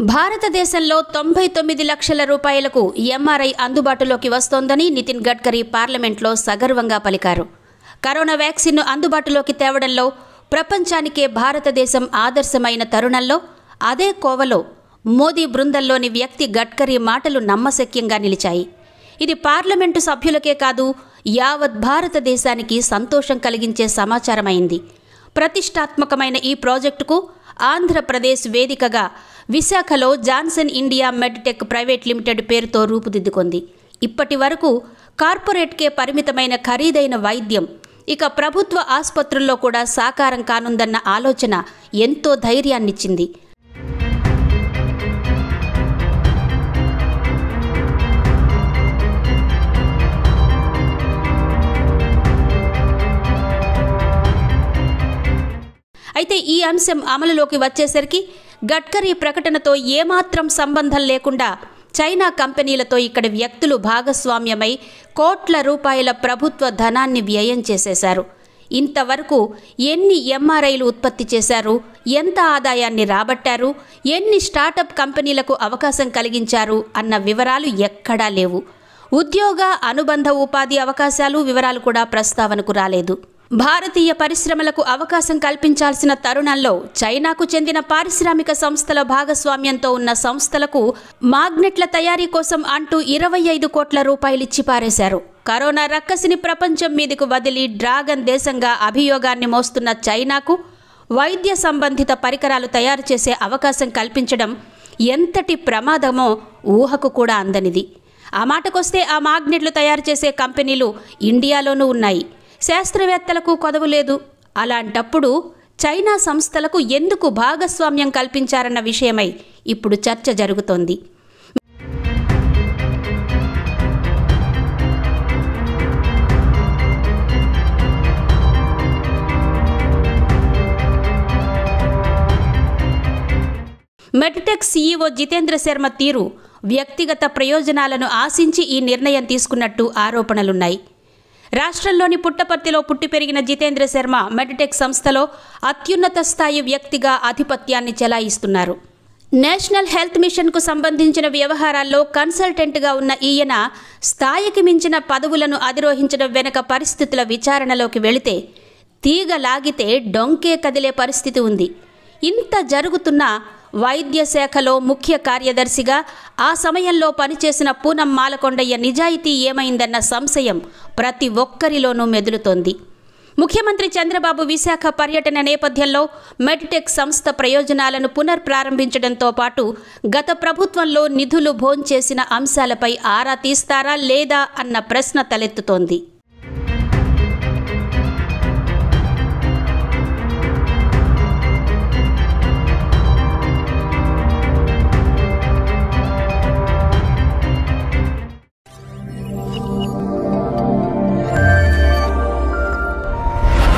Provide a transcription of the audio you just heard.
భారతదేశంలో తొంభై తొమ్మిది లక్షల రూపాయలకు ఎంఆర్ఐ అందుబాటులోకి వస్తోందని నితిన్ గడ్కరీ పార్లమెంట్లో సగర్వంగా పలికారు కరోనా వ్యాక్సిన్ను అందుబాటులోకి తేవడంలో ప్రపంచానికే భారతదేశం ఆదర్శమైన తరుణంలో అదే కోవలో మోదీ బృందంలోని వ్యక్తి గడ్కరీ మాటలు నమ్మశక్యంగా నిలిచాయి ఇది పార్లమెంటు సభ్యులకే కాదు యావత్ భారతదేశానికి సంతోషం కలిగించే సమాచారమైంది ప్రతిష్టాత్మకమైన ఈ ప్రాజెక్టుకు ఆంధ్రప్రదేశ్ వేదికగా విశాఖలో Johnson India medtech private limited పేరుతో రూపుదిద్దుకుంది ఇప్పటి వరకు కార్పొరేట్కే పరిమితమైన ఖరీదైన వైద్యం ఇక ప్రభుత్వ ఆసుపత్రుల్లో కూడా సాకారం కానుందన్న ఆలోచన ఎంతో ధైర్యాన్నిచ్చింది అయితే ఈ అంశం అమలులోకి వచ్చేసరికి గడ్కరీ ప్రకటనతో ఏమాత్రం సంబంధం లేకుండా చైనా కంపెనీలతో ఇక్కడ వ్యక్తులు భాగస్వామ్యమై కోట్ల రూపాయల ప్రభుత్వ ధనాన్ని వ్యయం చేసేశారు ఇంతవరకు ఎన్ని ఎంఆర్ఐలు ఉత్పత్తి చేశారు ఎంత ఆదాయాన్ని రాబట్టారు ఎన్ని స్టార్టప్ కంపెనీలకు అవకాశం కలిగించారు అన్న వివరాలు ఎక్కడా లేవు ఉద్యోగ అనుబంధ ఉపాధి అవకాశాలు వివరాలు కూడా ప్రస్తావనకు రాలేదు భారతీయ పరిశ్రమలకు అవకాశం కల్పించాల్సిన తరుణంలో చైనాకు చెందిన పారిశ్రామిక సంస్థల భాగస్వామ్యంతో ఉన్న సంస్థలకు మాగ్నెట్ల తయారీ కోసం అంటూ ఇరవై ఐదు కోట్ల రూపాయలిచ్చి పారేశారు కరోనా రక్కసిని ప్రపంచం మీదకు వదిలి డ్రాగన్ దేశంగా అభియోగాన్ని మోస్తున్న చైనాకు వైద్య సంబంధిత పరికరాలు తయారు చేసే అవకాశం కల్పించడం ఎంతటి ప్రమాదమో ఊహకు కూడా అందనిది ఆ మాటకొస్తే ఆ మాగ్నెట్లు తయారు చేసే కంపెనీలు ఇండియాలోనూ ఉన్నాయి శాస్త్రవేత్తలకు కొదవు లేదు అలాంటప్పుడు చైనా సంస్థలకు ఎందుకు భాగస్వామ్యం కల్పించారన్న విషయమై ఇప్పుడు చర్చ జరుగుతోంది మెడ్టెక్ సీఈఓ జితేంద్ర శర్మ తీరు వ్యక్తిగత ప్రయోజనాలను ఆశించి ఈ నిర్ణయం తీసుకున్నట్టు ఆరోపణలున్నాయి రాష్ట్రంలోని పుట్టపర్తిలో పుట్టి పెరిగిన జితేంద్ర శర్మ మెడ్టెక్ సంస్థలో అత్యున్నత స్థాయి వ్యక్తిగా ఆధిపత్యాన్ని చెలాయిస్తున్నారు నేషనల్ హెల్త్ మిషన్కు సంబంధించిన వ్యవహారాల్లో కన్సల్టెంట్గా ఉన్న ఈయన స్థాయికి మించిన పదవులను అధిరోహించడం వెనుక పరిస్థితుల విచారణలోకి వెళితే తీగ లాగితే డొంకే కదిలే పరిస్థితి ఉంది ఇంత జరుగుతున్నా వైద్య శాఖలో ముఖ్య కార్యదర్శిగా ఆ సమయంలో పనిచేసిన పూనం మాలకొండయ్య నిజాయితీ ఏమైందన్న సంశయం ప్రతి ఒక్కరిలోనూ మెదులుతోంది ముఖ్యమంత్రి చంద్రబాబు విశాఖ పర్యటన నేపథ్యంలో మెడ్టెక్ సంస్థ ప్రయోజనాలను పునర్ప్రారంభించడంతో పాటు గత ప్రభుత్వంలో నిధులు భోంచేసిన అంశాలపై ఆరా తీస్తారా లేదా అన్న ప్రశ్న తలెత్తుతోంది